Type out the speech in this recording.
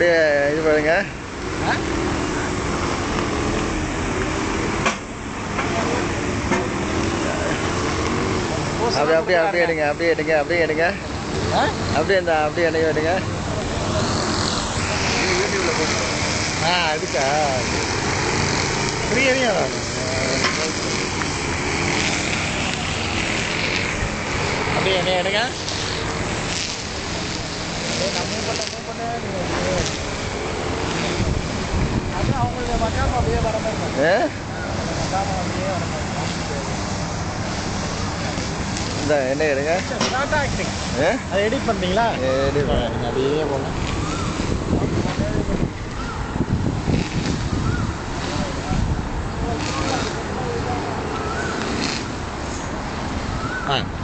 அப்படியே இது பாருங்க அப்படியே அப்படியே அப்படியே எடுங்க அப்படியே எடுங்க அப்படியே எடுங்க அப்படியே இந்த அப்படியே எடுங்க எடுங்க ஆ அதுக்கா பிரியாணியா அப்படியே என்ன எடுங்க அது அவங்களுடைய மக்காம அப்படியே வர மாதிரி ஆ? மக்காம அப்படியே வர மாதிரி இந்த என்ன எடுங்க ஸ்டார்ட் ஆக்டிங் ஆ? அதை எடிட் பண்ணிட்டீங்களா Edit பண்ணேன். நீங்கள் அப்படியே போங்க ஆ